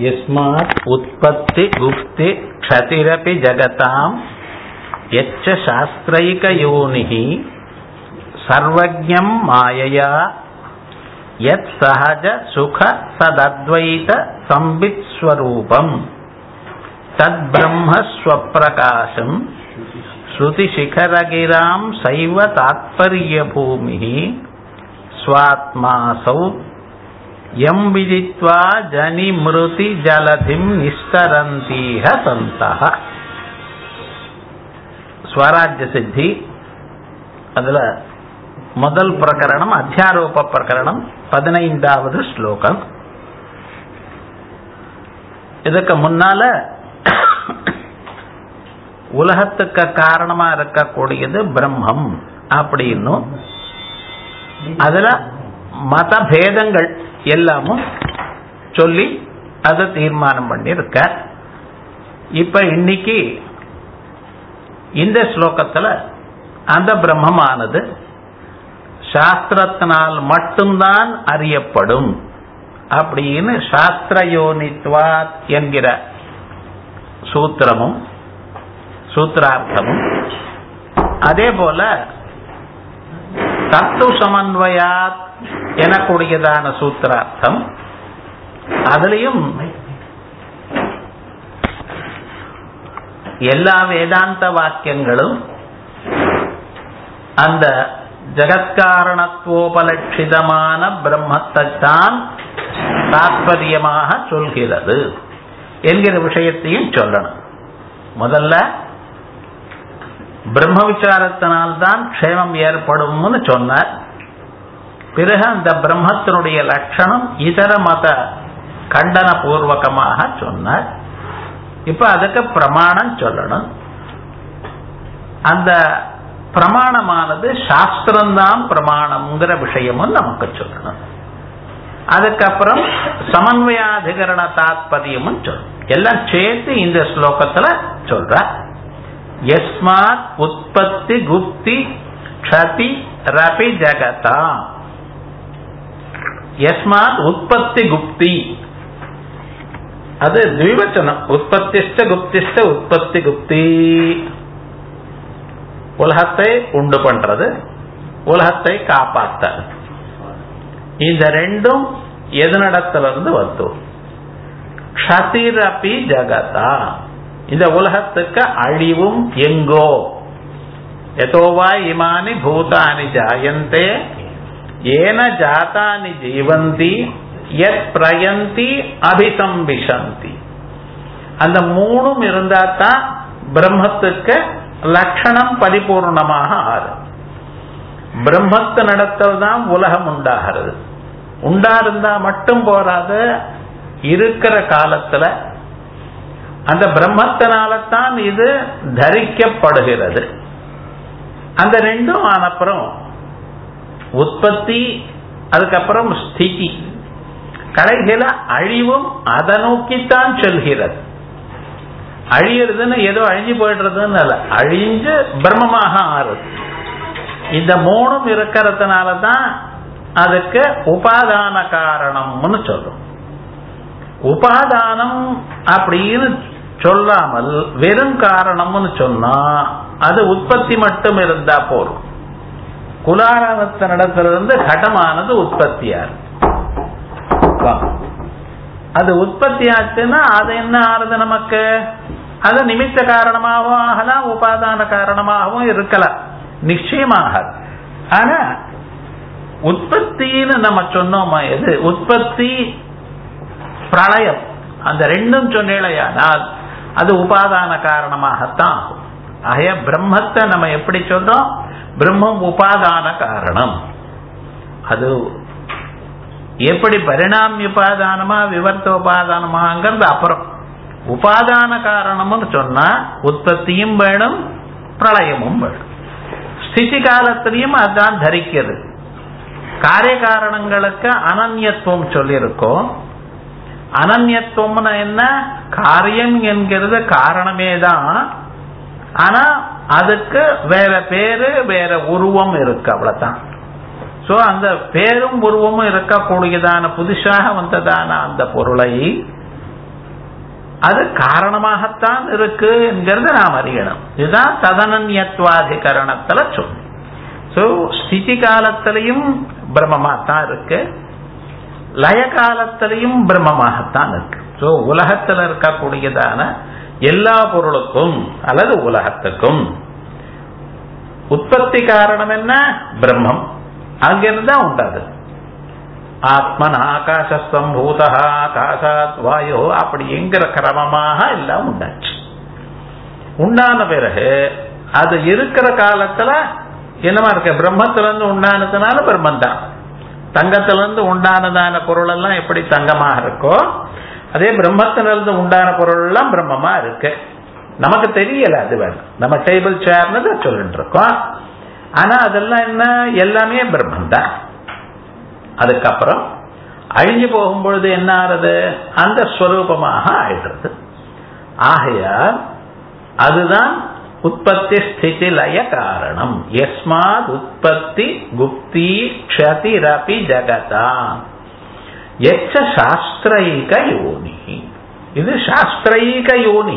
यस्मात् उत्पत्ति गुप्ति क्षतिरपि जगताम् यच्च शास्त्रैकयोनिः सर्वज्ञम् मायया यत् सहज सुख सदद्वैत संवित् स्वरूपम् तद्ब्रह्म स्वप्रकाशम् श्रुतिशिखरगिराम् सैव तात्पर्यभूमिः स्वात्मासौ यम् विदित्वा जनिमृति जलधिम् निस्तरन्तीह सन्तः ஸ்வராஜ்ய சித்தி அதுல முதல் பிரகரணம் அத்தியாரோப பிரகரணம் பதினைந்தாவது ஸ்லோகம் இதுக்கு முன்னால உலகத்துக்கு காரணமா இருக்கக்கூடியது பிரம்மம் அப்படின்னும் அதுல மத பேதங்கள் எல்லாமும் சொல்லி அதை தீர்மானம் பண்ணி இருக்க இப்ப இன்னைக்கு இந்த ஸ்லோகத்துல அந்த பிரம்மமானது சாஸ்திரத்தினால் மட்டும்தான் அறியப்படும் அப்படின்னு சாஸ்திரயோனித்வாத் என்கிற சூத்திரமும் சூத்திரார்த்தமும் அதே போல தத்து சமன்வயாத் எனக்கூடியதான சூத்திரார்த்தம் அதுலயும் எல்லா வேதாந்த வாக்கியங்களும் அந்த ஜகத்காரணத்துவோபலட்சிதமான பிரம்மத்தைத்தான் தாற்பயமாக சொல்கிறது என்கிற விஷயத்தையும் சொல்லணும் முதல்ல பிரம்ம விசாரத்தினால்தான் க்ஷேமம் ஏற்படும்னு சொன்னார் பிறகு அந்த பிரம்மத்தினுடைய லட்சணம் இதர மத கண்டன பூர்வகமாக சொன்னார் இப்ப அதுக்கு பிரமாணம் சொல்லணும் அந்த பிரமாணமானது சாஸ்திரம்தான் பிரமாணம்ங்கிற விஷயமும் நமக்கு சொல்லணும் அதுக்கப்புறம் சமன்வயாதிகரண தாத்பரியமும் சொல்லணும் எல்லாம் சேர்த்து இந்த ஸ்லோகத்துல சொல்ற எஸ்மாத் உற்பத்தி குப்தி க்ஷதி ரபி ஜகதா எஸ்மாத் உற்பத்தி குப்தி அது திவிவச்சனம் உற்பத்திஷ்ட குப்திஷ்ட உற்பத்தி குப்தி உலகத்தை உண்டு பண்றது உலகத்தை காப்பாத்த இந்த ரெண்டும் எதனிடத்திலிருந்து வந்து க்ஷதிரபி ஜகதா இந்த உலகத்துக்கு அழிவும் எங்கோ எதோவா இமானி பூதானி ஜாயந்தே ஏன ஜாத்தானி ஜீவந்தி எத் பிரயந்தி அபிசம்பிஷந்தி அந்த மூணும் இருந்தா தான் பிரம்மத்துக்கு லட்சணம் பரிபூர்ணமாக ஆறு பிரம்மத்து நடத்தல் தான் உலகம் உண்டாகிறது உண்டா இருந்தா மட்டும் போராது இருக்கிற காலத்துல அந்த பிரம்மத்தினால்தான் இது தரிக்கப்படுகிறது அந்த ரெண்டும் ஆனப்புறம் உற்பத்தி அதுக்கப்புறம் ஸ்திதி கடைசியில அழிவும் அதை நோக்கித்தான் செல்கிறது அழியறதுன்னு ஏதோ அழிஞ்சு போயிடுறதுன்னு அல்ல அழிஞ்சு பிரம்மமாக ஆறுது இந்த மூணும் இருக்கிறதுனால தான் அதுக்கு உபாதான காரணம்னு சொல்லும் உபாதானம் அப்படின்னு சொல்லாமல் வெறும் காரணம்னு சொன்னா அது உற்பத்தி மட்டும் இருந்தா போரும் குலாரணத்த நடத்திலிருந்து கடமானது உற்பத்தியாரு அது உற்பத்தி ஆச்சுன்னா அது என்ன ஆறுது நமக்கு அது நிமித்த காரணமாகவும் ஆகலாம் உபாதான காரணமாகவும் இருக்கலாம் நிச்சயமாக ஆனா உற்பத்தின்னு நம்ம சொன்னோமா எது உற்பத்தி பிரளயம் அந்த ரெண்டும் சொன்னேலையானால் அது உபாதான காரணமாகத்தான் ஆகும் ஆகைய பிரம்மத்தை நம்ம எப்படி சொல்றோம் பிரம்மம் உபாதான காரணம் அது எப்படி பரிணாமிய உபாதானமா விவர்த்த உபாதானமாங்கிறது அப்புறம் உபாதான காரணம்னு சொன்னா உற்பத்தியும் வேணும் பிரளயமும் வேணும் ஸ்திதி காலத்திலையும் அதுதான் தரிக்கிறது காரிய காரணங்களுக்கு அனன்யத்துவம் சொல்லியிருக்கோம் அனன்யத்துவம்னு என்ன காரியம் என்கிறது காரணமே தான் ஆனா அதுக்கு வேற பேரு வேற உருவம் இருக்கு அவ்வளவுதான் சோ அந்த பேரும் உருவமும் இருக்கக்கூடியதான புதுசாக வந்ததான அந்த பொருளை அது காரணமாகத்தான் இருக்கு என்கிறத நாம் அறியணும் இதுதான் ததனன்யத்வாதிகரணத்துல சொல்லு சோ ஸ்திதி காலத்திலையும் பிரம்மமாத்தான் இருக்கு லய காலத்திலையும் பிரம்மமாகத்தான் இருக்கு சோ உலகத்தில் இருக்கக்கூடியதான எல்லா பொருளுக்கும் அல்லது உலகத்துக்கும் உற்பத்தி காரணம் என்ன பிரம்மம் அங்கிருந்தா உண்டாது ஆத்மன் ஆகாசம்பூத ஆகாசாத் வாயோ அப்படிங்கிற கிரமமாக எல்லாம் உண்டாச்சு உண்டான பிறகு அது இருக்கிற காலத்துல என்னமா இருக்கு பிரம்மத்திலிருந்து உண்டானதுனால பிரம்மம் தான் தங்கத்திலிருந்து உண்டானதான பொருள் எல்லாம் எப்படி தங்கமாக இருக்கோ அதே பிரம்மத்திலிருந்து உண்டான பொருள் எல்லாம் பிரம்மமா இருக்கு நமக்கு தெரியல அது வேணும் நம்ம டேபிள் சேர்னு சொல்லிட்டு இருக்கோம் ஆனா அதெல்லாம் என்ன எல்லாமே பிரம்மம் தான் அதுக்கப்புறம் அழிஞ்சு போகும்பொழுது என்ன ஆறுது அந்த ஸ்வரூபமாக ஆயிடுறது ஆகையால் அதுதான் உற்பத்தி ஸ்திதி லய காரணம் எஸ்மாத் உற்பத்தி குப்தி க்ஷதிரபி ஜகதா எச்ச சாஸ்திரைக யோனி இது சாஸ்திரைக யோனி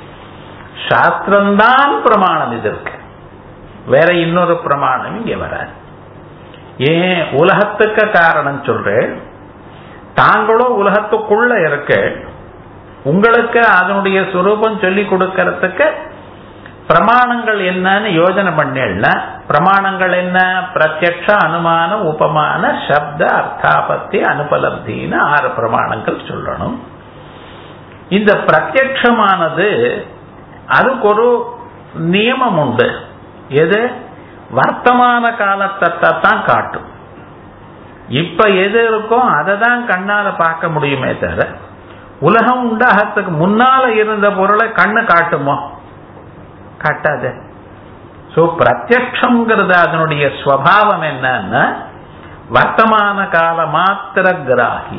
சாஸ்திரம்தான் பிரமாணம் இதற்கு வேற இன்னொரு பிரமாணம் இங்க வராது ஏன் உலகத்துக்கு காரணம் சொல்றேன் தாங்களும் உலகத்துக்குள்ள இருக்க உங்களுக்கு அதனுடைய சுரூபம் சொல்லி கொடுக்கறதுக்கு பிரமாணங்கள் என்னன்னு யோஜனை பண்ணேன்னா பிரமாணங்கள் என்ன பிரத்யக்ஷ அனுமான உபமான சப்த அர்த்தாபத்தி அனுபலப்தின்னு ஆறு பிரமாணங்கள் சொல்லணும் இந்த பிரத்யக்ஷமானது அதுக்கு ஒரு நியமம் உண்டு எது வர்த்தமான காலத்தை தான் காட்டும் இப்ப எது இருக்கோ அதை தான் கண்ணால பார்க்க முடியுமே தவிர உலகம் உண்டாகத்துக்கு முன்னால இருந்த பொருளை கண்ணு காட்டுமோ காட்டாது சோ பிரத்யக்ஷங்கிறது அதனுடைய ஸ்வபாவம் என்னன்னா வர்த்தமான கால மாத்திர கிராகி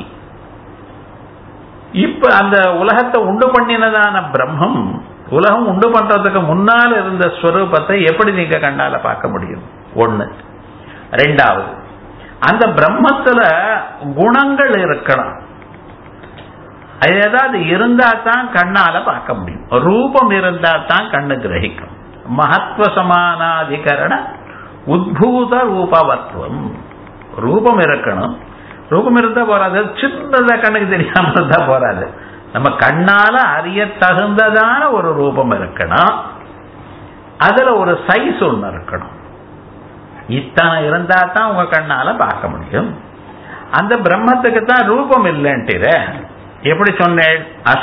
இப்ப அந்த உலகத்தை உண்டு பண்ணினதான பிரம்மம் உலகம் உண்டு பண்றதுக்கு முன்னால் இருந்த ஸ்வரூபத்தை எப்படி நீங்க கண்ணால பார்க்க முடியும் ஒண்ணு ரெண்டாவது அந்த பிரம்மத்துல குணங்கள் இருக்கணும் அது ஏதாவது இருந்தா தான் கண்ணால பார்க்க முடியும் ரூபம் இருந்தா தான் கண்ணு கிரகிக்கும் மகத்துவ சமானாதிகரண உத்பூத ரூபவத்துவம் ரூபம் இருக்கணும் ரூபம் இருந்தா போறாது சின்னதா கண்ணுக்கு தெரியாம இருந்தா போறாது நம்ம கண்ணால அறிய தகுந்ததான ஒரு ரூபம் இருக்கணும் அதுல ஒரு சைஸ் ஒண்ணு இருக்கணும் இத்தனை இருந்தா தான் உங்க கண்ணால பார்க்க முடியும் அந்த பிரம்மத்துக்கு தான் ரூபம் இல்லைன்ட்டு எப்படி சொன்னேன்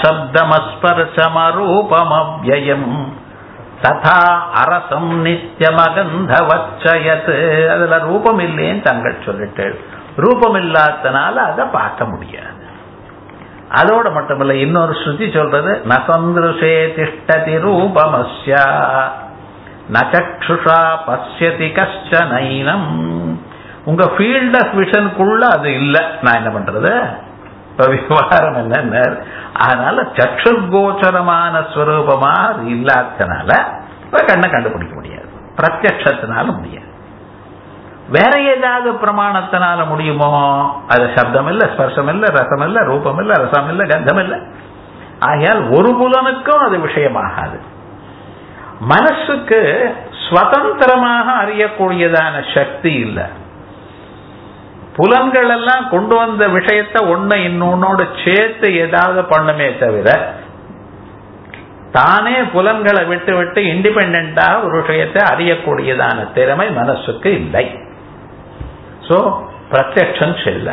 அசப்தமஸ்பர்சமரூபமவ்யயம் ததா அரசம் நித்தியமகந்த வச்சயத்து அதுல ரூபம் இல்லைன்னு தங்கள் சொல்லிட்டு ரூபம் இல்லாதனால அதை பார்க்க முடியாது அதோட மட்டுமல்ல இன்னொரு ஸ்ருதி சொல்றது நசந்திருஷே திஷ்டதி ரூபமஸ்யா நச்சுஷா பசியதி கஷ்ட நைனம் உங்க ஃபீல்ட் ஆஃப் விஷனுக்குள்ள அது இல்லை நான் என்ன பண்றது இப்ப விவகாரம் என்ன அதனால சக்ஷு கோச்சரமான ஸ்வரூபமா அது இல்லாதனால கண்ணை கண்டுபிடிக்க முடியாது பிரத்யத்தினால முடியாது வேற ஏதாவது பிரமாணத்தினால முடியுமோ அது சப்தம் இல்ல ஸ்பர்சம் இல்ல ரசம் இல்ல ரூபம் இல்ல ரசம் இல்ல கந்தம் இல்ல ஆகையால் ஒரு புலனுக்கும் அது விஷயமாகாது மனசுக்கு சுதந்திரமாக அறியக்கூடியதான சக்தி இல்லை புலன்கள் எல்லாம் கொண்டு வந்த விஷயத்த ஒன்ன இன்னொன்னோட சேர்த்து ஏதாவது பண்ணுமே தவிர தானே புலன்களை விட்டு விட்டு இண்டிபெண்டாக ஒரு விஷயத்தை அறியக்கூடியதான திறமை மனசுக்கு இல்லை சோ பிரத்யக்ஷம் செல்ல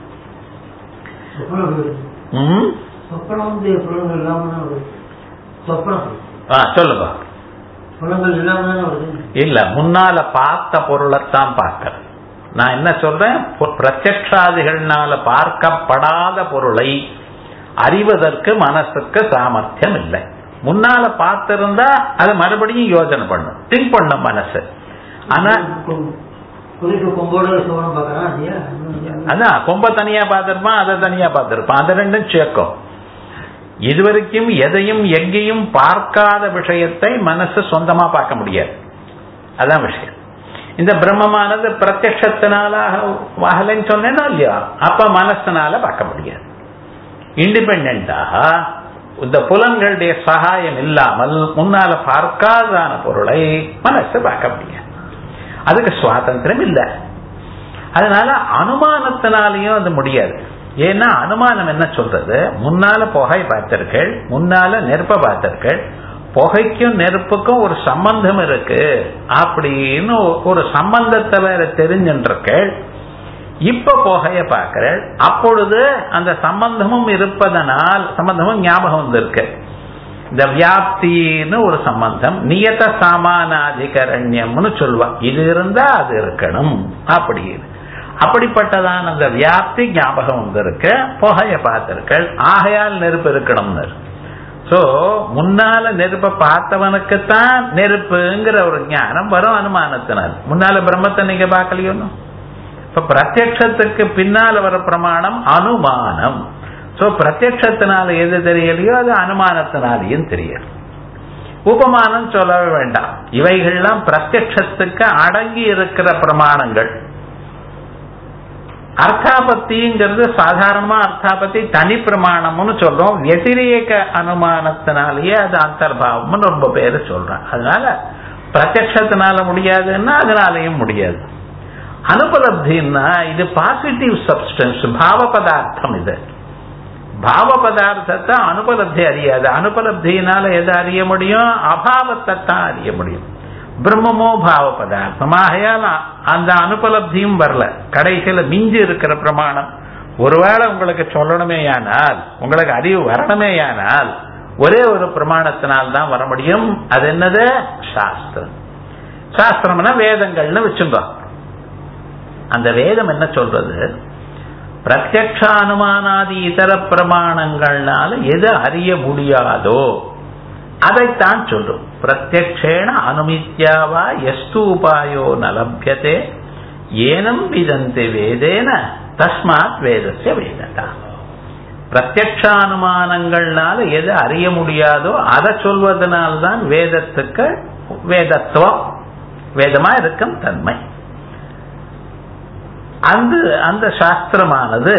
சொப்பனம் வந்து புலன்கள் இல்லாம தான் வருது சொப்பனம் சொல்லுங்க புலன்கள் இல்லாம தானே வருது இல்ல முன்னால பார்த்த பொருளைத்தான் பார்க்கறது நான் என்ன சொல்றேன் பிரத்யக்ஷாதிகள்னால பார்க்கப்படாத பொருளை அறிவதற்கு மனசுக்கு சாமர்த்தியம் இல்லை முன்னால பார்த்திருந்தா அது மறுபடியும் யோஜனை பண்ணும் திங்க் பண்ணும் மனசு ஆனா குறிப்பு கொம்போட சோழம் பாக்குறான் இல்லையா அதான் கொம்ப தனியா பார்த்திருப்பான் அதை தனியா பார்த்திருப்பான் அதை ரெண்டும் சேர்க்கும் இதுவரைக்கும் எதையும் எங்கேயும் பார்க்காத விஷயத்தை மனசு சொந்தமா பார்க்க முடியாது அதான் விஷயம் இந்த பிரம்மமானது பிரத்யத்தினால வாகலைன்னு சொன்னேன்னா இல்லையா அப்ப மனசனால பார்க்க முடியாது இண்டிபெண்டாக இந்த புலன்களுடைய சகாயம் இல்லாமல் முன்னால பார்க்காதான பொருளை மனசு பார்க்க முடியாது அதுக்கு சுவாதந்திரம் இல்லை அதனால அனுமானத்தினாலையும் அது முடியாது ஏன்னா அனுமானம் என்ன சொல்றது முன்னால புகை பார்த்தீர்கள் முன்னால நெருப்ப பார்த்தீர்கள் புகைக்கும் நெருப்புக்கும் ஒரு சம்பந்தம் இருக்கு அப்படின்னு ஒரு சம்பந்தத்தை வேற தெரிஞ்சுருக்கள் இப்ப புகைய பார்க்கிறேன் அப்பொழுது அந்த சம்பந்தமும் இருப்பதனால் சம்பந்தமும் ஞாபகம் வந்திருக்கு இந்த வியாப்தின்னு ஒரு சம்பந்தம் நியத சாமானாதிகரண்யம்னு சொல்லுவா இது இருந்தா அது இருக்கணும் அப்படின்னு அப்படிப்பட்டதான அந்த வியாப்தி ஞாபகம் வந்திருக்கு புகைய பார்த்திருக்கள் ஆகையால் நெருப்பு இருக்கணும்னு சோ முன்னால நெருப்ப பார்த்தவனுக்குத்தான் நெருப்புங்கிற ஒரு ஞானம் வரும் அனுமானத்தினால் முன்னால பிரம்மத்தை நீங்க பார்க்கலையோ இப்ப பிரத்யக்ஷத்துக்கு பின்னால வர பிரமாணம் அனுமானம் சோ பிரத்யக்ஷத்தினால எது தெரியலையோ அது அனுமானத்தினாலையும் தெரியும் உபமானம் சொல்லவே வேண்டாம் இவைகள்லாம் பிரத்யக்ஷத்துக்கு அடங்கி இருக்கிற பிரமாணங்கள் அர்த்தாபத்திங்கிறது சாதாரணமா அர்த்தாபத்தி தனி பிரமாணம்னு சொல்றோம் வெதிரேக அனுமானத்தினாலேயே அது அந்தர்பாவம்னு ரொம்ப பேரு சொல்றேன் அதனால பிரத்யக்ஷத்தினால முடியாதுன்னா அதனாலையும் முடியாது அனுபலப்தின்னா இது பாசிட்டிவ் சப்ஸ்டன்ஸ் பாவ பதார்த்தம் இது பாவ பதார்த்தத்தை அனுபலப்தி அறியாது அனுபலப்தியினால எதை அறிய முடியும் அபாவத்தை தான் அறிய முடியும் பிரம்மமோ பாவ பதார்த்தம் ஆகையால் அந்த அனுபலப்தியும் வரல கடைசியில மிஞ்சி இருக்கிற பிரமாணம் ஒருவேளை உங்களுக்கு சொல்லணுமேயானால் உங்களுக்கு அறிவு வரணுமேயானால் ஒரே ஒரு பிரமாணத்தினால் தான் வர முடியும் அது என்னது சாஸ்திரம் சாஸ்திரம்னா வேதங்கள்னு வச்சுங்க அந்த வேதம் என்ன சொல்றது பிரத்யக்ஷ அனுமானாதி இதர பிரமாணங்கள்னால எது அறிய முடியாதோ அதைத்தான் சொல்லும் பிரத்யக்ஷேண அனுமித்யாவா எஸ்து உபாயோ நலபியதே ஏனம் விதந்தி வேதேன தஸ்மாத் வேதஸ்ய வேததா பிரத்யக்ஷானுமானங்கள்னால எது அறிய முடியாதோ அதை சொல்வதனால்தான் வேதத்துக்கு வேதத்துவம் வேதமா இருக்கும் தன்மை அந்த அந்த சாஸ்திரமானது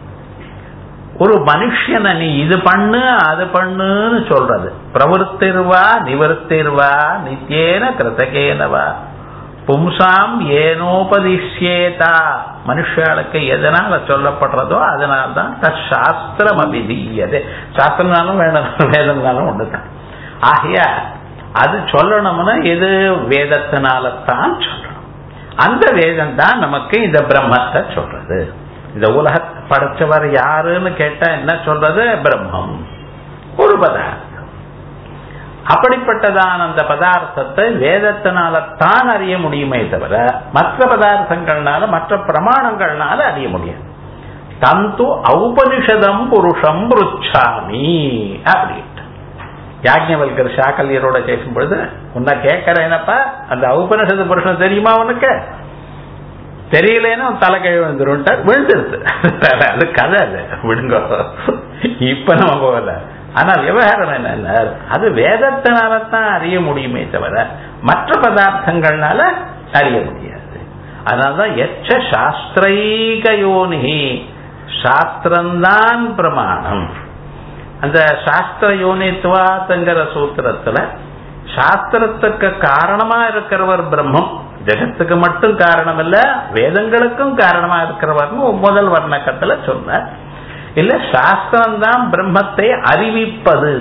ஒரு மனுஷனை நீ இது பண்ணு அது பண்ணுன்னு சொல்றது பிரவருத்திர்வா நிவர்த்திர்வா நித்தியேன கிருத்தகேனவா பும்சாம் ஏனோபதிஷ்யேதா மனுஷாளுக்கு எதனால சொல்லப்படுறதோ அதனால்தான் சாஸ்திரம் அபிதீயது சாஸ்திரம்னாலும் வேணும் வேதம்னாலும் ஒண்ணுதான் ஆகையா அது சொல்லணும்னா எது வேதத்தினால தான் சொல்லணும் அந்த வேதம் தான் நமக்கு இந்த பிரம்மத்தை சொல்றது இந்த உலக படைச்சவர் யாருன்னு கேட்டா என்ன சொல்றது பிரம்மம் ஒரு பதார்த்தம் அப்படிப்பட்டதான அந்த பதார்த்தத்தை வேதத்தினால தான் அறிய முடியுமே தவிர மற்ற பதார்த்தங்கள்னால மற்ற பிரமாணங்கள்னால அறிய முடியும் தந்து ஔபனிஷதம் புருஷம் ருச்சாமி அப்படின்ட்டு யாஜ்ஞவல்கர் சாக்கல்யரோட கேட்கும் பொழுது உன்னை கேட்கறேனப்பா அந்த ஔபனிஷத புருஷன் தெரியுமா உனக்கு தெரியலன்னு தலை கழி விழுந்துருட்டார் விழுந்துருது அது கதை அது விடுங்க இப்ப நம்ம போகல ஆனா விவகாரம் என்ன அது வேதத்தினால தான் அறிய முடியுமே தவிர மற்ற பதார்த்தங்கள்னால அறிய முடியாது அதனாலதான் எச்ச சாஸ்திரைக யோனி சாஸ்திரம்தான் பிரமாணம் அந்த சாஸ்திர யோனித்துவாத்துங்கிற சூத்திரத்துல சாஸ்திரத்துக்கு காரணமா இருக்கிறவர் பிரம்மம் ஜெகத்துக்கு மட்டும் காரணம் இல்ல வேதங்களுக்கும் காரணமா இருக்கிறவர்னு முதல் வர்ணக்கத்துல சொன்ன இல்ல சாஸ்திரம் தான் பிரம்மத்தை அறிவிப்பது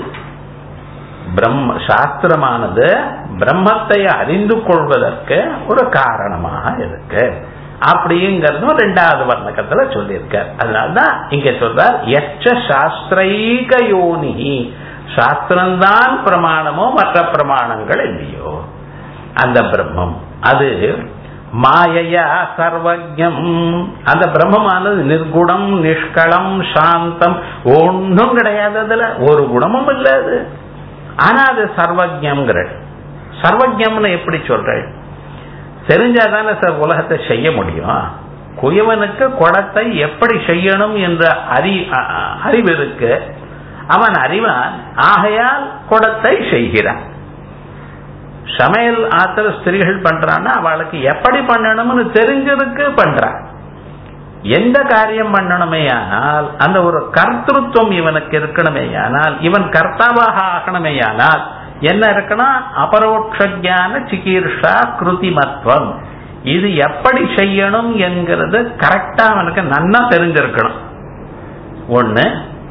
பிரம்ம சாஸ்திரமானது பிரம்மத்தை அறிந்து கொள்வதற்கு ஒரு காரணமாக இருக்கு அப்படிங்கிறதும் ரெண்டாவது வர்ணக்கத்துல சொல்லியிருக்கார் அதனால்தான் இங்க சொல்றார் எச்ச சாஸ்திரைக யோனி சாஸ்திரம்தான் பிரமாணமோ மற்ற பிரமாணங்கள் இல்லையோ அந்த பிரம்மம் அது மாயையா சர்வஜம் அந்த பிரம்மமானது நிர்குணம் நிஷ்களம் சாந்தம் ஒன்றும் கிடையாது அதுல ஒரு குணமும் இல்லை அது ஆனா அது சர்வஜம்ங்கிற சர்வஜம்னு எப்படி சொல்ற தெரிஞ்சாதானே சார் உலகத்தை செய்ய முடியும் குயவனுக்கு குடத்தை எப்படி செய்யணும் என்ற அறி அறிவு இருக்கு அவன் அறிவான் ஆகையால் குடத்தை செய்கிறான் சமையல் ஆத்திர ஸ்திரீகள் பண்றான்னா அவளுக்கு எப்படி பண்ணணும்னு தெரிஞ்சிருக்கு பண்றான் எந்த காரியம் பண்ணணுமே ஆனால் அந்த ஒரு கர்த்தத்துவம் இவனுக்கு இருக்கணுமே ஆனால் இவன் கர்த்தாவாக ஆகணுமே ஆனால் என்ன இருக்கணும் அபரோக்ஷ ஞான சிகிர்ஷா கிருதிமத்துவம் இது எப்படி செய்யணும் என்கிறது கரெக்டா அவனுக்கு நன்னா தெரிஞ்சிருக்கணும் ஒண்ணு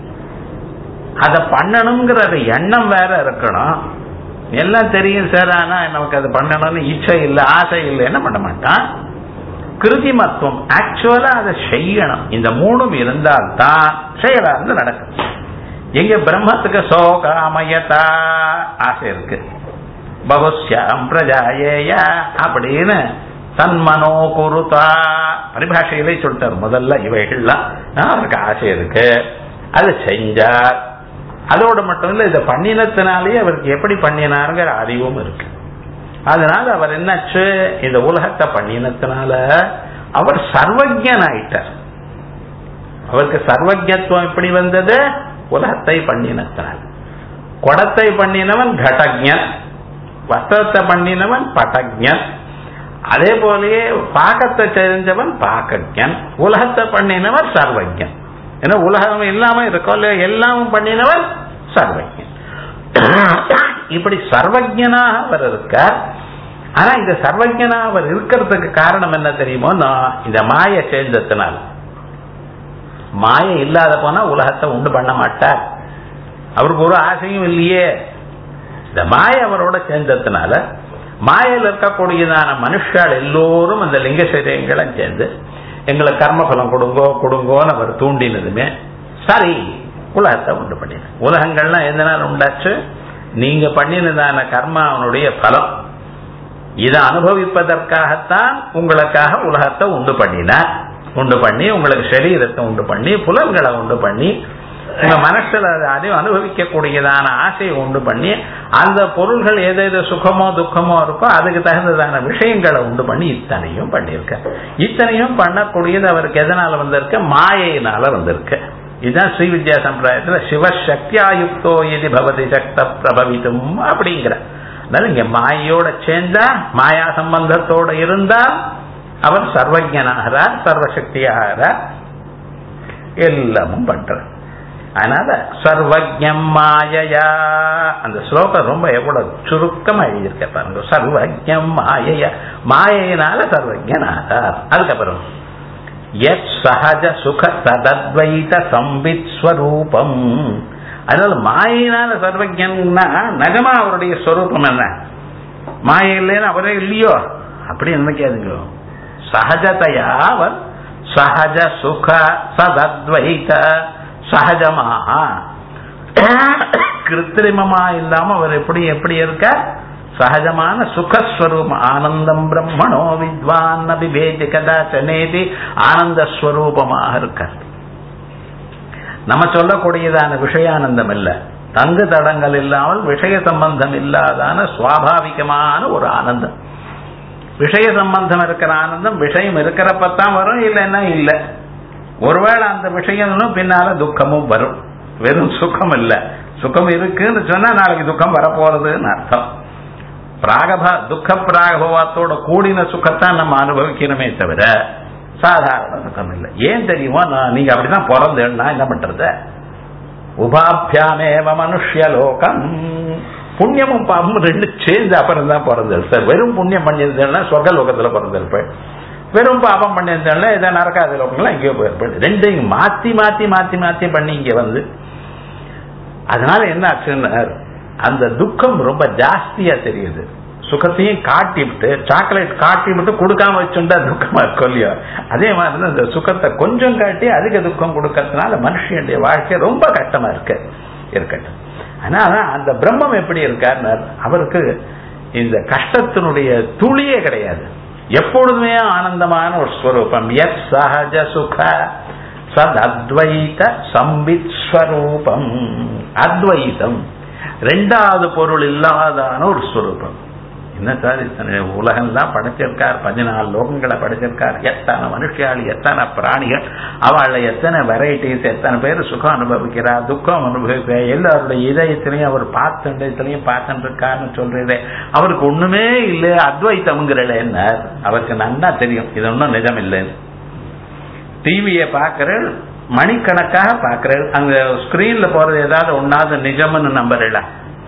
அதை பண்ணணுங்கிற எண்ணம் வேற இருக்கணும் எல்லாம் தெரியும் சார் ஆனா நமக்கு அது பண்ணணும்னு இச்சை இல்லை ஆசை இல்லை என்ன பண்ண மாட்டான் கிருதிமத்துவம் ஆக்சுவலா அதை செய்யணும் இந்த மூணும் இருந்தால்தான் செயலா இருந்து நடக்கும் எங்க பிரம்மத்துக்கு சோகாமயதா ஆசை இருக்கு பகுஷ்யாம் பிரஜாயேய அப்படின்னு தன்மனோ குருதா பரிபாஷையிலே சொல்லிட்டார் முதல்ல இவைகள்லாம் அவருக்கு ஆசை இருக்கு அதை செஞ்சார் அதோட மட்டும் இல்ல இதை பண்ணினத்தினாலேயே அவருக்கு எப்படி பண்ணினாருங்கிற அறிவும் இருக்கு அதனால அவர் என்னாச்சு இந்த உலகத்தை பண்ணினத்தினால அவர் சர்வஜன் ஆயிட்டார் அவருக்கு சர்வஜத்துவம் எப்படி வந்தது உலகத்தை பண்ணினத்தினால் குடத்தை பண்ணினவன் கடஜன் வஸ்திரத்தை பண்ணினவன் பட்டஜன் அதே போலயே பாக்கத்தை தெரிஞ்சவன் பாக்கஜன் உலகத்தை பண்ணினவன் சர்வஜன் ஏன்னா உலகம் இல்லாம இருக்கோ இல்லையோ எல்லாமும் பண்ணினவன் சர்வஜன் இப்படி சர்வஜனாக அவர் இருக்கார் ஆனா இந்த சர்வஜனா அவர் இருக்கிறதுக்கு காரணம் என்ன தெரியுமோ நான் இந்த மாய சேர்ந்ததுனால் மாய இல்லாத போனா உலகத்தை உண்டு பண்ண மாட்டார் அவருக்கு ஒரு ஆசையும் இல்லையே இந்த மாய அவரோட சேர்ந்ததுனால மாயையில் இருக்கக்கூடியதான மனுஷால் எல்லோரும் அந்த லிங்க சரீரங்களை சேர்ந்து எங்களுக்கு கர்மபலம் கொடுங்கோ கொடுங்கோன்னு அவர் தூண்டினதுமே சரி உலகத்தை உண்டு பண்ணின உலகங்கள்லாம் எந்த நாள் உண்டாச்சு நீங்க பண்ணினதான கர்மா அவனுடைய பலம் இதை அனுபவிப்பதற்காகத்தான் உங்களுக்காக உலகத்தை உண்டு பண்ணினார் உண்டு பண்ணி உங்களுக்கு சரீரத்தை உண்டு பண்ணி புலன்களை உண்டு பண்ணி உங்க மனசுல அதையும் அனுபவிக்கக்கூடியதான ஆசையை உண்டு பண்ணி அந்த பொருள்கள் எது எது சுகமோ துக்கமோ இருக்கோ அதுக்கு தகுந்ததான விஷயங்களை உண்டு பண்ணி இத்தனையும் பண்ணியிருக்க இத்தனையும் பண்ணக்கூடியது அவருக்கு எதனால வந்திருக்கு மாயையினால வந்திருக்கு இதுதான் ஸ்ரீ வித்யா சம்பிரதாயத்துல சிவசக்தியாயுக்தோ எதி பவதி சக்த பிரபவித்தும் அப்படிங்கிற அதனால இங்க மாயோட சேர்ந்தா மாயா சம்பந்தத்தோட இருந்தால் அவர் சர்வஜனாகிறார் சர்வசக்தியாகிறார் எல்லாமும் பண்றார் அதனால சர்வஜம் மாயையா அந்த ஸ்லோகம் ரொம்ப எவ்வளவு சுருக்கமா எழுதியிருக்க பாருங்க சர்வஜம் மாயையா மாயையினால சர்வஜனாகிறார் அதுக்கப்புறம் எத் சகஜ சுக ததத்வைத சம்பித் ஸ்வரூபம் அதனால மாயினால சர்வஜன்னா நகமா அவருடைய ஸ்வரூபம் என்ன மாய இல்லைன்னு அவரே இல்லையோ அப்படி நினைக்காதுங்க சகஜதையா அவர் சகஜ சுக சதத்வைத சகஜமாக கிருத்திரிமமா இல்லாம அவர் எப்படி எப்படி இருக்க சகஜமான சுகஸ்வரூபம் ஆனந்தம் பிரம்மணோ வித்வான் அபிபேதி கதாச்சனேதி ஆனந்த ஸ்வரூபமாக இருக்கார் நம்ம சொல்லக்கூடியதான விஷயானந்தம் இல்ல தங்கு தடங்கள் இல்லாமல் விஷய சம்பந்தம் இல்லாதான சுவாபாவிகமான ஒரு ஆனந்தம் விஷய சம்பந்தம் இருக்கிற ஆனந்தம் விஷயம் இருக்கிறப்பத்தான் வரும் இல்லைன்னா இல்ல ஒருவேளை அந்த விஷயம் பின்னால துக்கமும் வரும் வெறும் சுகம் இல்ல சுகம் இருக்குன்னு சொன்னா நாளைக்கு துக்கம் வரப்போறதுன்னு அர்த்தம் பிராகபா துக்க பிராகபாவத்தோட கூடின சுகத்தான் நம்ம அனுபவிக்கணுமே தவிர சாதாரண சுகம் இல்லை ஏன் தெரியுமா நான் நீங்க அப்படிதான் பிறந்தேன்னா என்ன பண்றது உபாபியாமேவ மனுஷ்ய லோகம் புண்ணியமும் பாவமும் ரெண்டு சேர்ந்து அப்புறம் தான் பிறந்தது சார் வெறும் புண்ணியம் பண்ணியிருந்தேன்னா சொர்க்க லோகத்துல பிறந்திருப்பேன் வெறும் பாபம் பண்ணியிருந்தேன்னா இதை நரக்காத லோகங்கள்லாம் எங்கேயோ போயிருப்பேன் ரெண்டையும் மாத்தி மாத்தி மாத்தி மாத்தி பண்ணி இங்க வந்து அதனால என்ன ஆச்சுன்னு அந்த துக்கம் ரொம்ப ஜாஸ்தியா தெரியுது சுகத்தையும் காட்டி விட்டு சாக்லேட் காட்டி விட்டு கொடுக்காம வச்சுட்டா துக்கமா இருக்கும் இல்லையோ அதே மாதிரி இந்த சுகத்தை கொஞ்சம் காட்டி அதிக துக்கம் கொடுக்கறதுனால மனுஷனுடைய வாழ்க்கை ரொம்ப கஷ்டமா இருக்கு இருக்கட்டும் ஆனா அந்த பிரம்மம் எப்படி இருக்கார் அவருக்கு இந்த கஷ்டத்தினுடைய துளியே கிடையாது எப்பொழுதுமே ஆனந்தமான ஒரு ஸ்வரூபம் எத் சகஜ சுக சத் அத்வைத சம்பித் ஸ்வரூபம் அத்வைதம் ரெண்டாவது பொருள் இல்லாதான ஒரு ஸ்வரூபம் என்ன சார் இத்தனை உலகம்லாம் படைச்சிருக்கார் பதினாலு லோகங்களை படைச்சிருக்கார் எத்தனை மனுஷியாளி எத்தனை பிராணிகள் அவள எத்தனை வெரைட்டிஸ் எத்தனை பேர் சுகம் அனுபவிக்கிறார் துக்கம் அனுபவிக்கிறார் எல்லாருடைய இதயத்திலையும் அவர் பார்த்துட்டத்திலையும் பார்த்துட்டு இருக்காருன்னு சொல்றீங்க அவருக்கு ஒண்ணுமே இல்லை அத்வைத்தம்ங்கிறல என்ன அவருக்கு நன்னா தெரியும் இது ஒன்றும் நிஜம் இல்லைன்னு டிவியை பார்க்கறேன் மணிக்கணக்காக பார்க்கறேன் அங்க ஸ்கிரீன்ல போறது ஏதாவது ஒன்னாவது நிஜம்னு நம்புறீங்களா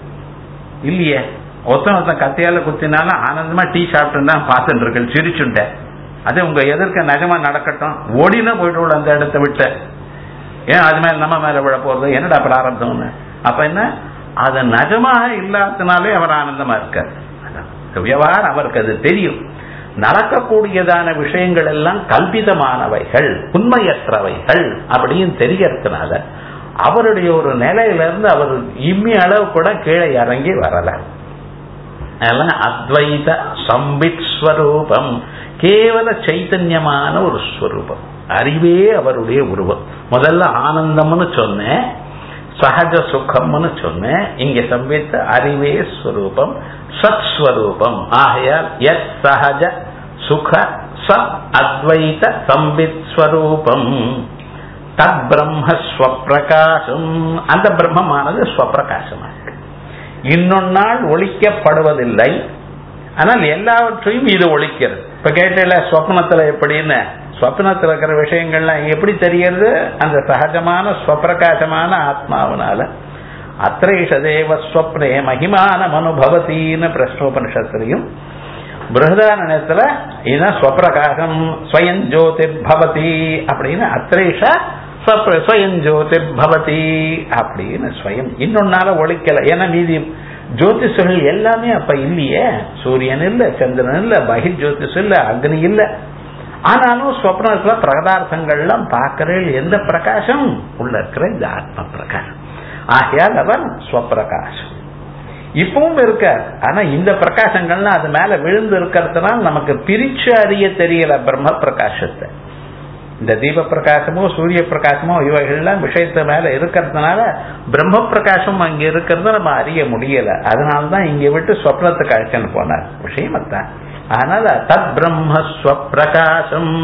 இல்லையே ஒருத்தன் ஒருத்தன் கத்தியால குத்தினாலும் ஆனந்தமா டீ சாப்பிட்டு தான் பார்த்துட்டு இருக்கேன் சிரிச்சுட்டேன் அது உங்க எதிர்க்க நிஜமா நடக்கட்டும் ஓடினா போயிட்டு அந்த இடத்த விட்டு ஏன் அது மேல நம்ம மேல விழ போறது என்னடா பிராரப்தம்னு அப்ப என்ன அது நிஜமாக இல்லாதனாலே அவர் ஆனந்தமா இருக்கார் விவகாரம் அவருக்கு அது தெரியும் நடக்கக்கூடியதான விஷயங்கள் எல்லாம் கல்பிதமானவைகள் உண்மையற்றவைகள் அப்படின்னு தெரியறதுனால அவருடைய ஒரு நிலையிலிருந்து அவர் இம்மி அளவு கூட கீழே இறங்கி வரல அதெல்லாம் அத்வைத சம்பிட் ஸ்வரூபம் கேவல சைத்தன்யமான ஒரு ஸ்வரூபம் அறிவே அவருடைய உருவம் முதல்ல ஆனந்தம்னு சொன்னேன் சகஜ சுகம்னு சொன்னேன் இங்க சம்பித்த அறிவே ஸ்வரூபம் சத் ஸ்வரூபம் ஆகையால் எத் சகஜ சுக சத் அத்வைத சம்பித் ஸ்வரூபம் தத் பிரம்ம ஸ்வப்பிரகாசம் அந்த பிரம்மமானது ஸ்வப்பிரகாசமா இருக்கு இன்னொன்னால் ஒழிக்கப்படுவதில்லை ஆனால் எல்லாவற்றையும் இது ஒழிக்கிறது இப்ப கேட்டல ஸ்வப்னத்துல எப்படின்னு ஸ்வப்னத்தில் இருக்கிற விஷயங்கள்லாம் எப்படி தெரியறது அந்த சகஜமான ஸ்வப்பிரகாசமான ஆத்மாவனால அத்திரேஷதேவ ஸ்வப்னே மகிமானம் அனுபவத்தின்னு பிரஷ்னோபனிஷத்துலையும் பிருகதாரணத்துல இதுதான் ஸ்வப்பிரகாசம் ஸ்வயம் ஜோதிர் பவதி அப்படின்னு அத்திரேஷ ஸ்வயம் ஜோதிர் பவதி அப்படின்னு ஸ்வயம் இன்னொன்னால ஒழிக்கல ஏன்னா மீதி ஜோதிஷர்கள் எல்லாமே அப்ப இல்லையே சூரியன் இல்ல சந்திரன் இல்ல பகிர் ஜோதிஷ் இல்ல அக்னி இல்ல ஆனாலும் ஸ்வப்னத்துல பிரகதார்த்தங்கள்லாம் பார்க்கிறேன் எந்த பிரகாசம் உள்ள இருக்கிற இந்த ஆத்ம பிரகாசம் ஆகையால் அவர் ஸ்வப்பிரகாசம் இப்பவும் இருக்கார் ஆனா இந்த பிரகாசங்கள்லாம் அது மேல விழுந்து இருக்கிறதுனால நமக்கு பிரிச்சு அறிய தெரியல பிரம்ம பிரகாசத்தை இந்த தீப பிரகாசமோ சூரிய பிரகாசமோ இவைகள்லாம் விஷயத்து மேல இருக்கிறதுனால பிரம்ம பிரகாசம் அங்க இருக்கிறத நம்ம அறிய முடியல அதனால்தான் இங்க விட்டு ஸ்வப்னத்துக்கு அழைச்சன்னு போனார் விஷயம் அதான் அதனால தத் பிரம்ம ஸ்வப்பிரகாசம்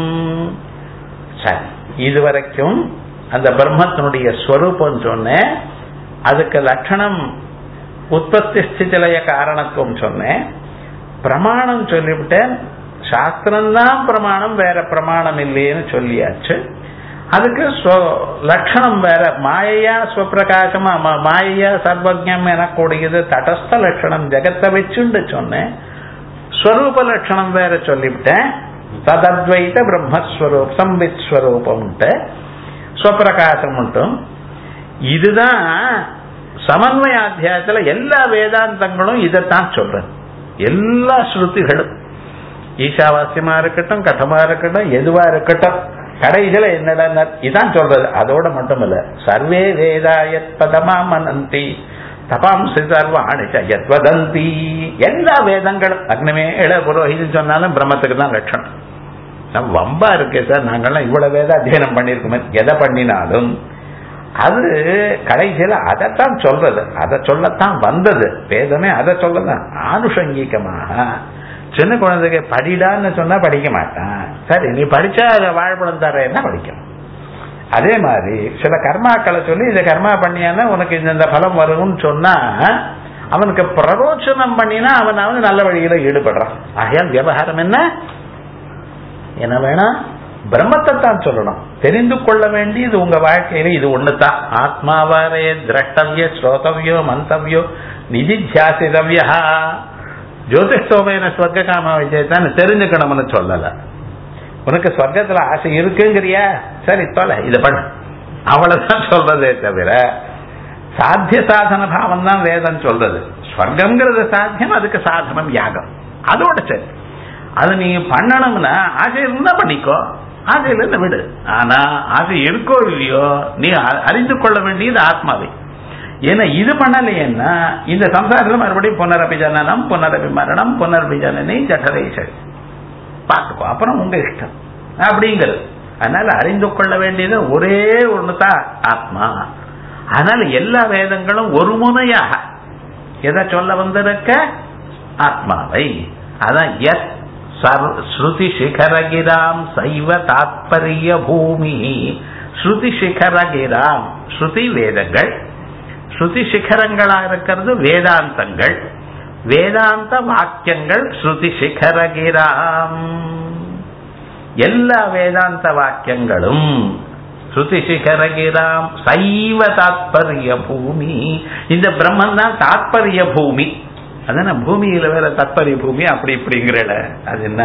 சரி இதுவரைக்கும் அந்த பிரம்மத்தினுடைய ஸ்வரூபம் சொன்னேன் அதுக்கு லட்சணம் உற்பத்தி ஸ்திதிலய காரணத்துவம் சொன்னேன் பிரமாணம் சொல்லிவிட்டேன் சாஸ்திரம்தான் பிரமாணம் வேற பிரமாணம் இல்லைன்னு சொல்லியாச்சு அதுக்கு லட்சணம் வேற மாயையா ஸ்வப்பிரகாசமா மாயையா சர்வஜம் எனக்கூடியது தடஸ்த லட்சணம் ஜெகத்தை வச்சுண்டு சொன்னேன் ஸ்வரூப லட்சணம் வேற சொல்லிவிட்டேன் ததத்வைத பிரம்மஸ்வரூப் சம்பித் ஸ்வரூபம்ட்டு ஸ்வப்பிரகாசம் மட்டும் இதுதான் சமன்வய அத்தியாயத்துல எல்லா வேதாந்தங்களும் இதைத்தான் சொல்றது எல்லா ஸ்ருதிகளும் ஈஷாவாசியமா இருக்கட்டும் கட்டமா இருக்கட்டும் எதுவா இருக்கட்டும் கடைசியில என்னடா இதான் சொல்றது அதோட மட்டும் இல்ல சர்வே வேதாயத் பதமா மனந்தி தபாம்சி சர்வாணி வதந்தி எல்லா வேதங்களும் அக்னிமேள புரோஹிதம் சொன்னாலும் பிரம்மத்துக்கு தான் லட்சணம் நம்ம வம்பா இருக்கு சார் நாங்கெல்லாம் இவ்வளவு வேத அத்தியனம் பண்ணிருக்கோமே எதை பண்ணினாலும் அது கடைசியில அதைத்தான் சொல்றது அதை சொல்லத்தான் வந்தது வேதமே அதை சொல்லதான் ஆனுஷங்கிகமாக சின்ன குழந்தைக்கு படிடான்னு சொன்னா படிக்க மாட்டான் சரி நீ படிச்சா அதை வாழைப்பழம் தரேன்னா படிக்கணும் அதே மாதிரி சில கர்மாக்களை சொல்லி இந்த கர்மா பண்ணியானா உனக்கு இந்த பலம் வரும்னு சொன்னா அவனுக்கு பிரரோச்சனம் பண்ணினா அவன் அவன் நல்ல வழியில ஈடுபடுறான் ஆகையால் விவகாரம் என்ன என்ன வேணா பிரம்மத்தை தான் சொல்லணும் தெரிந்து கொள்ள வேண்டியது உங்க வாழ்க்கையில இது ஒண்ணுதான் ஆத்மாவாரே திரஷ்டவிய ஸ்ரோதவியோ மந்தவியோ நிதித்தியாசிதவியா ஜோதிஷோமையின ஸ்வர்க்க காம விஜயத்தான் தெரிஞ்சுக்கணும்னு சொல்லல உனக்கு சொர்க்கத்துல ஆசை இருக்குங்கிறியா சரி தொலை இத பண்ணு அவ்வளவுதான் சொல்றதே தவிர சாத்திய சாதன பாவம் தான் வேதம் சொல்றது ஸ்வர்க்கம்ங்கிறது சாத்தியம் அதுக்கு சாதனம் யாகம் அதோட சரி அது நீ பண்ணணும்னா ஆசை இருந்தா பண்ணிக்கோ ஆசையில இருந்து விடு ஆனா ஆசை இருக்கோ இல்லையோ நீ அறிந்து கொள்ள வேண்டியது ஆத்மாவை ஏன்னா இது பண்ணலையேன்னா இந்த சம்சாரத்தில் மறுபடியும் புனரபி ஜனனம் புனரபி மரணம் புனரபி ஜனனி ஜடரேசன் பார்த்துக்கோ அப்புறம் உங்க இஷ்டம் அப்படிங்கிறது அதனால அறிந்து கொள்ள வேண்டியது ஒரே ஒண்ணுதான் ஆத்மா அதனால எல்லா வேதங்களும் ஒரு முனையாக எதை சொல்ல வந்திருக்க ஆத்மாவை அதான் எத் ஸ்ருதி சிகரகிராம் சைவ தாத்பரிய பூமி ஸ்ருதி சிகரகிராம் ஸ்ருதி வேதங்கள் ஸ்ருதி சிகரங்களா இருக்கிறது வேதாந்தங்கள் வேதாந்த வாக்கியங்கள் ஸ்ருதி சிகரகிராம் எல்லா வேதாந்த வாக்கியங்களும் ஸ்ருதி சிகரகிராம் சைவ தாத்பரிய பூமி இந்த பிரம்மன் தான் தாத்பரிய பூமி அதான பூமியில வேற தாத்பரிய பூமி அப்படி இப்படிங்கிறல அது என்ன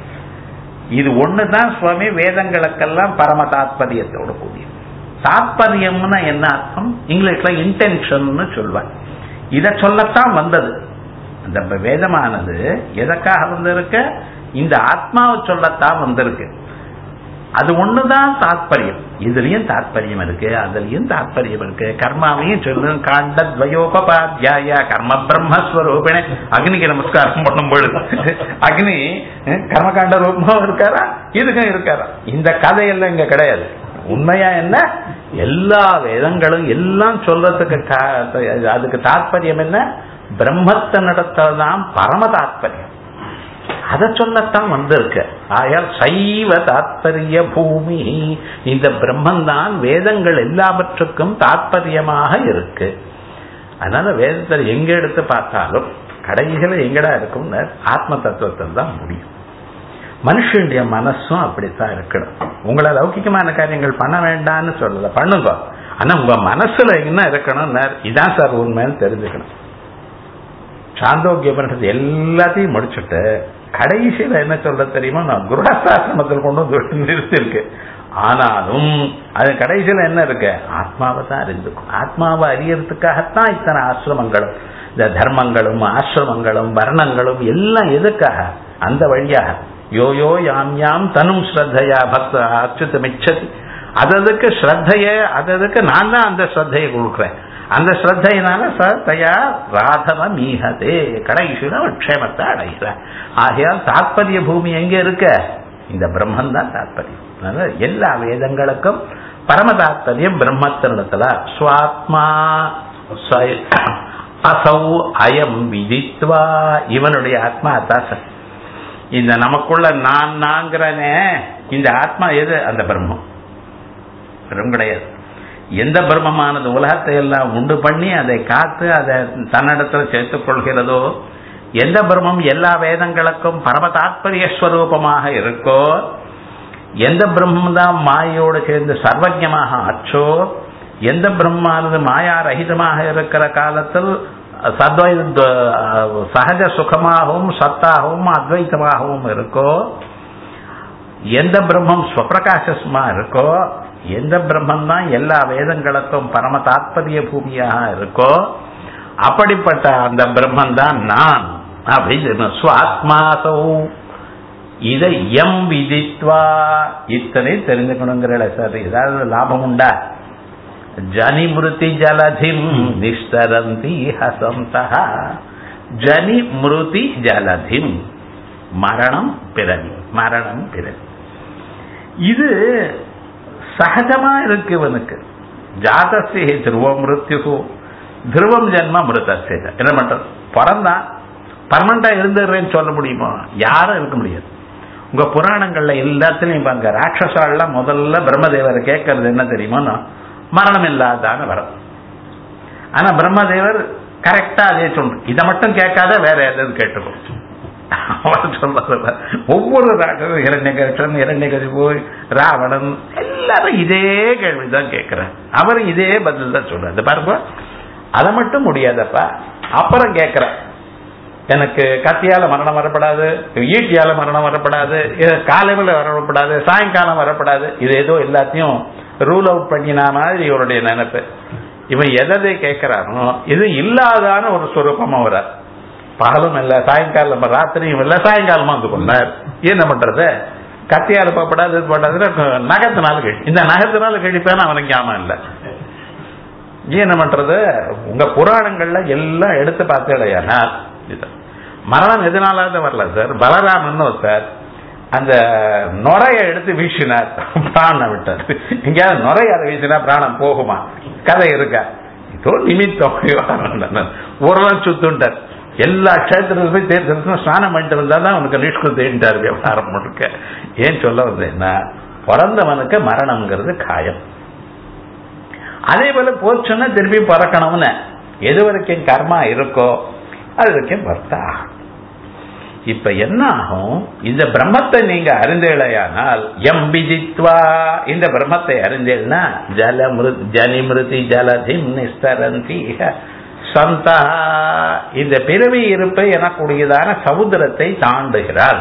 இது ஒண்ணுதான் சுவாமி வேதங்களுக்கெல்லாம் பரம தாத்பரியத்தோட கூடிய தாத்பரியம்னா என்ன அர்த்தம் இங்கிலீஷ்ல இன்டென்ஷன் சொல்வாங்க இத சொல்லத்தான் வந்தது அந்த வேதமானது எதற்காக வந்திருக்க இந்த ஆத்மாவை சொல்லத்தான் வந்திருக்கு அது ஒண்ணுதான் தாத்பரியம் இதுலயும் தாத்பரியம் இருக்கு அதுலயும் தாத்பரியம் இருக்கு கர்மாவையும் சொல்லும் காண்ட துவயோபாத்தியாய கர்ம பிரம்மஸ்வரூபிணே அக்னிக்கு நமஸ்காரம் பண்ணும் பொழுது அக்னி கர்மகாண்ட ரூபமும் இருக்காரா இதுக்கும் இருக்காரா இந்த கதையெல்லாம் இங்க கிடையாது உண்மையா என்ன எல்லா வேதங்களும் எல்லாம் சொல்றதுக்கு அதுக்கு தாத்பரியம் என்ன பிரம்மத்தை நடத்ததான் பரம தாத்பரியம் அதை சொல்லத்தான் வந்திருக்கு ஆயால் சைவ தாத்பரிய பூமி இந்த பிரம்மந்தான் வேதங்கள் எல்லாவற்றுக்கும் தாத்பரியமாக இருக்கு அதனால வேதத்தில் எங்க எடுத்து பார்த்தாலும் கடைசியில் எங்கடா இருக்கும் ஆத்ம தத்துவத்தில் தான் முடியும் மனுஷனுடைய மனசும் அப்படித்தான் இருக்கணும் உங்களை லௌகிகமான காரியங்கள் பண்ண வேண்டாம்னு சொல்லல பண்ணுங்க ஆனா உங்க மனசுல என்ன இருக்கணும் இதான் சார் உண்மைன்னு தெரிஞ்சுக்கணும் சாந்தோக்கிய பண்றது எல்லாத்தையும் முடிச்சுட்டு கடைசியில என்ன சொல்ற தெரியுமா நான் குருஹாசிரமத்தில் கொண்டு வந்து நிறுத்திருக்கு ஆனாலும் அது கடைசியில என்ன இருக்கு ஆத்மாவை தான் அறிந்துக்கும் ஆத்மாவை அறியறதுக்காகத்தான் இத்தனை ஆசிரமங்களும் இந்த தர்மங்களும் ஆசிரமங்களும் வர்ணங்களும் எல்லாம் எதுக்காக அந்த வழியாக யோ யோ யாம் யாம் தனும் ஸ்ரத்தையா பக்த அச்சுத்தமிச்சதி அததுக்கு ஸ்ரத்தைய அததுக்கு நான் தான் அந்த ஸ்ரத்தையை கொடுக்குறேன் அந்த ஸ்ரத்தையினால சத்தையா ராதவ மீகதே கடைசியில க்ஷேமத்தை அடைகிற ஆகையால் தாத்பரிய பூமி எங்க இருக்க இந்த பிரம்மன் தான் தாத்பரியம் எல்லா வேதங்களுக்கும் பரம தாத்பரியம் பிரம்மத்தினிடத்துல சுவாத்மா அசௌ அயம் விதித்வா இவனுடைய ஆத்மா அத்தாசன் இந்த நமக்குள்ள நான் நாங்கிறனே இந்த ஆத்மா எது அந்த பிரம்மம் வெறும் கிடையாது எந்த பிரம்மமானது உலகத்தை எல்லாம் உண்டு பண்ணி அதை காத்து அதை தன்னிடத்தில் சேர்த்துக் கொள்கிறதோ எந்த பிரம்மம் எல்லா வேதங்களுக்கும் பரம தாத்பரிய ஸ்வரூபமாக இருக்கோ எந்த பிரம்மம் தான் மாயோடு சேர்ந்து சர்வஜமாக ஆச்சோ எந்த பிரம்மானது மாயா ரஹிதமாக இருக்கிற காலத்தில் சத்வை சகஜ சுகமாகவும் சத்தாகவும் அத்வைத்தமாகவும் இருக்கோ எந்த பிரம்மம் ஸ்வப்பிரகாசமா இருக்கோ எந்த பிரம்மம் தான் எல்லா வேதங்களுக்கும் பரம தாத்பரிய பூமியாக இருக்கோ அப்படிப்பட்ட அந்த பிரம்மன் தான் நான் அப்படின்னு சுவாத்மாசோ இதை எம் விதித்வா இத்தனை தெரிஞ்சுக்கணுங்கிற சார் ஏதாவது லாபம் உண்டா ஜனிமிருதி ஜலதிம் நிஷ்தரந்தி ஹசந்தா ஜனிமிருதி ஜலதிம் மரணம் பிறவி மரணம் பிறவி இது சகஜமா இருக்கு இவனுக்கு ஜாதசிய துருவம் மிருத்யு துருவம் ஜென்ம மிருதசிய என்ன பண்றது பிறந்தான் பர்மனண்டா இருந்துடுறேன்னு சொல்ல முடியுமா யாரும் இருக்க முடியாது உங்க புராணங்கள்ல எல்லாத்துலயும் பாங்க ராட்சசாலாம் முதல்ல பிரம்மதேவரை கேட்கறது என்ன தெரியுமா மரணம் இல்லாதான வரம் ஆனா பிரம்மதேவர் கரெக்டா அதே சொல்ற இதை மட்டும் கேட்காத வேற எதாவது கேட்டுக்கும் அவர் சொல்றது ஒவ்வொரு ராட்சசும் இரண்யகட்சன் இரண்யகசிபு ராவணன் எல்லாரும் இதே கேள்விதான் கேட்கிறார் அவர் இதே பதில் தான் சொல்றாரு பாருங்க அதை மட்டும் முடியாதப்பா அப்புறம் கேட்கிற எனக்கு கத்தியால மரணம் வரப்படாது ஈட்டியால மரணம் வரப்படாது காலையில் வரப்படாது சாயங்காலம் வரப்படாது இது ஏதோ எல்லாத்தையும் ரூல் அவுட் பண்ணினா மாதிரி இவருடைய நினைப்பு இவன் எதை கேட்கிறானோ இது இல்லாதான ஒரு சுரூபமா வரார் பகலும் இல்ல சாயங்காலம் ராத்திரியும் இல்ல சாயங்காலமா வந்து கொண்டார் என்ன பண்றது கத்தியால போகப்படாது இது போடாது நகத்தினால கழி இந்த நகத்தினால கழிப்பேன்னு அவனுக்கு ஞாபகம் இல்லை என்ன பண்றது உங்க புராணங்கள்ல எல்லாம் எடுத்து பார்த்தேடையானா மரணம் எதனாலாவது வரல சார் பலராமன் சார் அந்த நுரைய எடுத்து வீசினார் பிராணம் விட்டார் எங்கேயாவது நுரைய அதை வீசினா பிராணம் போகுமா கதை இருக்கா இதோ நிமித்தம் ஒரு நாள் சுத்துட்டார் எல்லா கஷேத்திரத்துல போய் தீர்த்தத்துக்கும் ஸ்நானம் பண்ணிட்டு வந்தா தான் அவனுக்கு நிஷ்கு தேடிட்டார் விவகாரம் முழுக்க ஏன் சொல்ல வந்தேன்னா பிறந்தவனுக்கு மரணம்ங்கிறது காயம் அதே போல போச்சுன்னா திருப்பி பிறக்கணும்னு எது வரைக்கும் கர்மா இருக்கோ அது வரைக்கும் பர்த்தா இப்ப என்ன ஆகும் இந்த பிரம்மத்தை நீங்க அறிந்தீழையானால் எம் விஜித்வா இந்த பிரம்மத்தை அறிந்தேன்னா ஜல ஜனிமிருதி ஜலதிம் நிஸ்தரந்தி சந்தா இந்த பிறவி இருப்பை எனக்கூடியதான சமுத்திரத்தை தாண்டுகிறாள்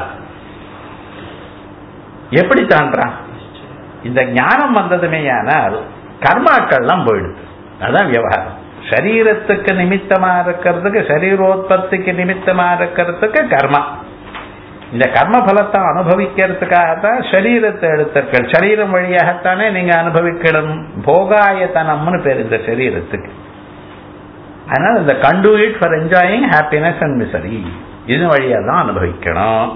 எப்படி தாண்டான் இந்த ஞானம் வந்ததுமேயானால் கர்மாக்கள்லாம் போயிடுது அதான் விவகாரம் சரீரத்துக்கு நிமித்தமா இருக்கிறதுக்கு சரீரோத்பத்திக்கு நிமித்தமா இருக்கிறதுக்கு கர்மா இந்த கர்ம பலத்தை அனுபவிக்கிறதுக்காக தான் சரீரத்தை எடுத்திருக்கள் சரீரம் வழியாகத்தானே நீங்க அனுபவிக்கணும் போகாயத்தனம்னு பேர் இந்த சரீரத்துக்கு அதனால இந்த conduit for enjoying happiness and misery இது வழியா தான் அனுபவிக்கணும்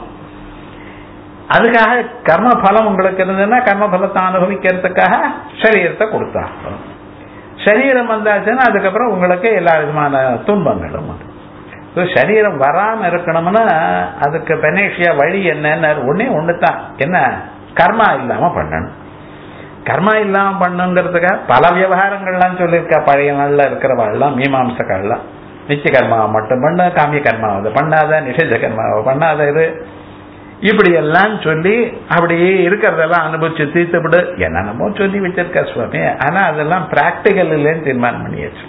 அதுக்காக கர்ம பலம் உங்களுக்கு இருந்ததுன்னா கர்ம பலத்தை அனுபவிக்கிறதுக்காக சரீரத்தை கொடுத்தாங்க சரீரம் வந்தாச்சுன்னா அதுக்கப்புறம் உங்களுக்கு எல்லா விதமான துன்பங்களும் சரீரம் வராம இருக்கணும்னா அதுக்கு பெனேஷியா வழி என்னன்னு ஒன்னே ஒண்ணு தான் என்ன கர்மா இல்லாம பண்ணணும் கர்மா இல்லாம பண்ணுங்கிறதுக்காக பல விவகாரங்கள்லாம் சொல்லியிருக்கா பழைய நாள்ல இருக்கிறவாள்லாம் மீமாம்சக்கள்லாம் நித்திய கர்மாவை மட்டும் பண்ண காமிய கர்மாவை பண்ணாத நிஷேத கர்மாவை பண்ணாத இது இப்படி எல்லாம் சொல்லி அப்படியே இருக்கிறதெல்லாம் அனுபவிச்சு தீர்த்துவிடு என்னென்னமோ சொல்லி வச்சிருக்க சுவாமி ஆனா அதெல்லாம் பிராக்டிக்கல் இல்லைன்னு தீர்மானம் பண்ணியாச்சு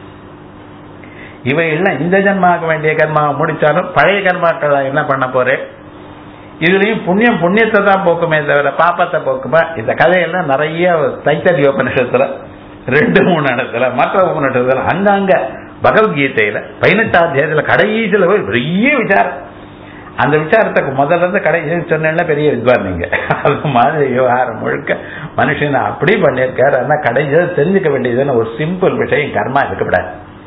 இவையெல்லாம் இந்த ஜன்மாக்க வேண்டிய கர்மாவை முடிச்சாலும் பழைய கர்மாக்கள் என்ன பண்ண போறேன் இதுலயும் புண்ணியம் புண்ணியத்தை தான் போக்குமே தவிர பாப்பத்தை போக்குமா இந்த கதையெல்லாம் நிறைய தைத்தரிய உபனிஷத்துல ரெண்டு மூணு இடத்துல மற்ற உபனிஷத்துல அங்கங்க பகவத்கீதையில பதினெட்டாம் அத்தியாயத்துல கடைசியில போய் பெரிய விசாரம் அந்த விசாரத்துக்கு முதல்ல இருந்து கடைசி சொன்னா பெரிய வித்வான் நீங்க அது மாதிரி விவகாரம் முழுக்க மனுஷன் அப்படி பண்ணியிருக்காரு ஆனா கடைசியில தெரிஞ்சுக்க வேண்டியதுன்னு ஒரு சிம்பிள் விஷயம் கர்மா இருக்கப்படாது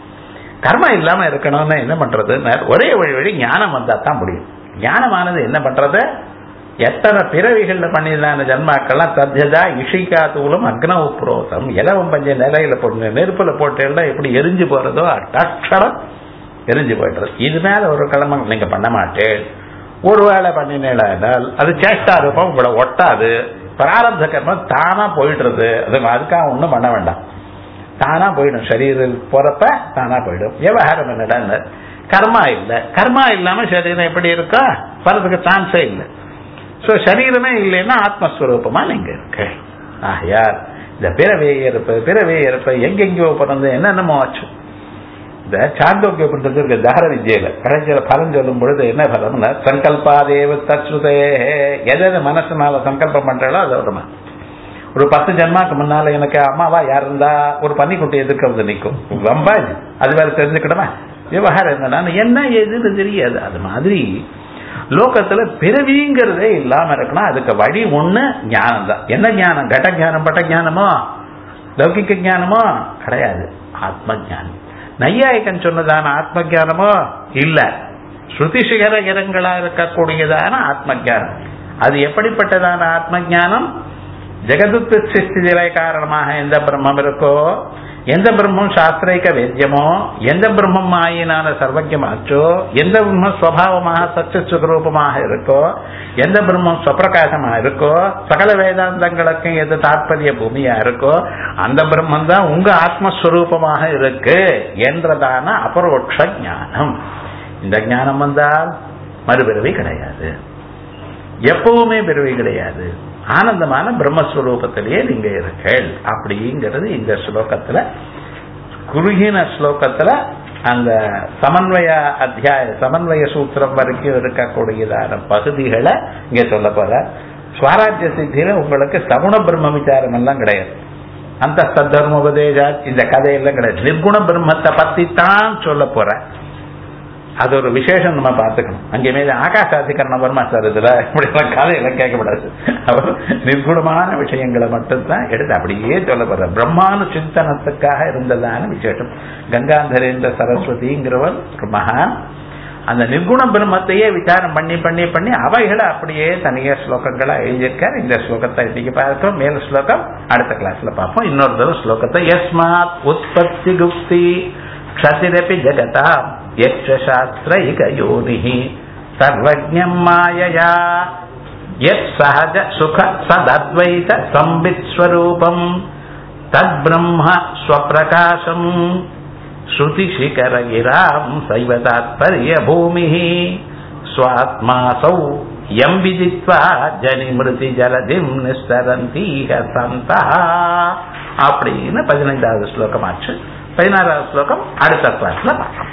கர்மா இல்லாம இருக்கணும்னு என்ன பண்றது ஒரே வழி வழி ஞானம் வந்தா தான் முடியும் ஞானமானது என்ன பண்றது எத்தனை பிறவிகள்ல பண்ணியிருந்தான ஜன்மாக்கள்லாம் தத்யதா இஷிகா தூளும் அக்னவ புரோதம் இலவம் பஞ்ச நிலையில போட்டு நெருப்புல போட்டு எப்படி எரிஞ்சு போறதோ அட்டக்ஷரம் எரிஞ்சு போயிடுறது இது மேல ஒரு கிழமை நீங்க பண்ண மாட்டேன் ஒரு வேலை பண்ணினால் அது சேஷ்டா ரூபம் உங்களை ஒட்டாது பிராரப்த கர்மம் தானா போயிடுறது அது அதுக்காக ஒன்றும் பண்ண வேண்டாம் தானா போயிடும் சரீரம் போறப்ப தானா போயிடும் விவகாரம் என்னடா கர்மா இல்லை கர்மா இல்லாம சரீரம் எப்படி இருக்கா வரதுக்கு சான்ஸே இல்லை ஸோ சரீரமே இல்லைன்னா ஆத்மஸ்வரூபமா நீங்க இருக்கு ஆகையார் இந்த பிறவே இருப்பு பிறவே இருப்பு எங்கெங்கயோ பிறந்து என்னென்னமோ ஆச்சு இந்த சாந்தோக்கிய புத்தகத்தில் இருக்க தகர வித்யில கடைசியில பலன் சொல்லும் பொழுது என்ன பலம்னா சங்கல்பாதேவ தச்சுதே எதை மனசுனால சங்கல்பம் பண்றாலோ அது வருமா ஒரு பத்து ஜன்மாக்கு முன்னால எனக்கு அம்மாவா யார் இருந்தா ஒரு பன்னிக்குட்டி எதிர்க்கிறது நிற்கும் ரொம்ப அது வேற தெரிஞ்சுக்கிடமா விவகாரம் என்னன்னா என்ன எதுன்னு தெரியாது அது மாதிரி லோகத்துல பிறவிங்கிறதே இல்லாம இருக்கணும் அதுக்கு வழி ஒண்ணு ஞானம் தான் என்ன ஞானம் கட ஞானம் பட்ட ஞானமோ லௌகிக்க ஞானமோ கிடையாது ஆத்ம ஞானம் நையாயிக்கன் சொன்னதான ஆத்ம ஜானமோ இல்ல ஸ்ருதி சிகர இரங்களா இருக்கக்கூடியதான ஆத்ம ஜானம் அது எப்படிப்பட்டதான ஆத்ம ஜானம் ஜெகதுத்து சிருஷ்டி நிலை காரணமாக எந்த பிரம்மம் இருக்கோ எந்த பிரம்மம் சாஸ்திரைக்க வேத்தியமோ எந்த பிரம்மம் மாயினான சர்வஜமாச்சோ எந்த பிரம்மம் ஸ்வபாவமாக சச்ச சுகரூபமாக இருக்கோ எந்த பிரம்மம் ஸ்வப்பிரகாசமாக இருக்கோ சகல வேதாந்தங்களுக்கும் எது தாற்பரிய பூமியா இருக்கோ அந்த பிரம்மம் தான் உங்க ஆத்மஸ்வரூபமாக இருக்கு என்றதான அபரோட்ச ஞானம் இந்த ஞானம் வந்தால் மறுபிறவி கிடையாது எப்பவுமே பிறவி கிடையாது ஆனந்தமான பிரம்மஸ்வரூபத்திலேயே நீங்க இருக்கீள் அப்படிங்கிறது இந்த ஸ்லோகத்துல குறுகின ஸ்லோகத்துல அந்த சமன்வய அத்தியாய சமன்வய சூத்திரம் வரைக்கும் இருக்கக்கூடியதான பகுதிகளை இங்க சொல்ல போற சுவாராஜ்ய சித்தியில உங்களுக்கு சகுண பிரம்ம விசாரம் எல்லாம் கிடையாது அந்த சத்தர்ம உபதேசா இந்த கதையெல்லாம் கிடையாது நிர்குண பிரம்மத்தை பத்தி தான் சொல்ல போற அது ஒரு விசேஷம் நம்ம பார்த்துக்கணும் அங்கே மேல ஆகாசாதிகரணம் வருமா சார் இதுல இப்படி எல்லாம் கதையெல்லாம் கேட்கப்படாது அவர் நிர்குணமான விஷயங்களை மட்டும்தான் எடுத்து அப்படியே சொல்லப்படுற பிரம்மானு சிந்தனத்துக்காக இருந்ததான விசேஷம் கங்காந்தரேந்திர சரஸ்வதிங்கிறவர் ஒரு மகான் அந்த நிர்குண பிரம்மத்தையே விசாரம் பண்ணி பண்ணி பண்ணி அவைகளை அப்படியே தனியா ஸ்லோகங்களா எழுதியிருக்கார் இந்த ஸ்லோகத்தை இன்னைக்கு பார்க்கிறோம் மேல ஸ்லோகம் அடுத்த கிளாஸ்ல பார்ப்போம் இன்னொரு தடவை ஸ்லோகத்தை யஸ்மாத் உற்பத்தி குப்தி க்ஷதிரபி ஜகதா யக்ஷ சாஸ்திரைகயோனிः सर्वज्ञम् मायया यत् सहज सुख सदद्वैत संवित् स्वरूपम् तद्ब्रह्म स्वप्रकाशम् श्रुतिशिखरगिराम् सैव तात्पर्यभूमिः ஸ்வாத்மாசௌ எம் விதித்வா ஜனி மிருதி ஜலதிம் நிஸ்தரந்தீக சந்தா அப்படின்னு பதினைந்தாவது ஸ்லோகம் ஆச்சு பதினாறாவது ஸ்லோகம் அடுத்த கிளாஸ்ல பார்க்கலாம்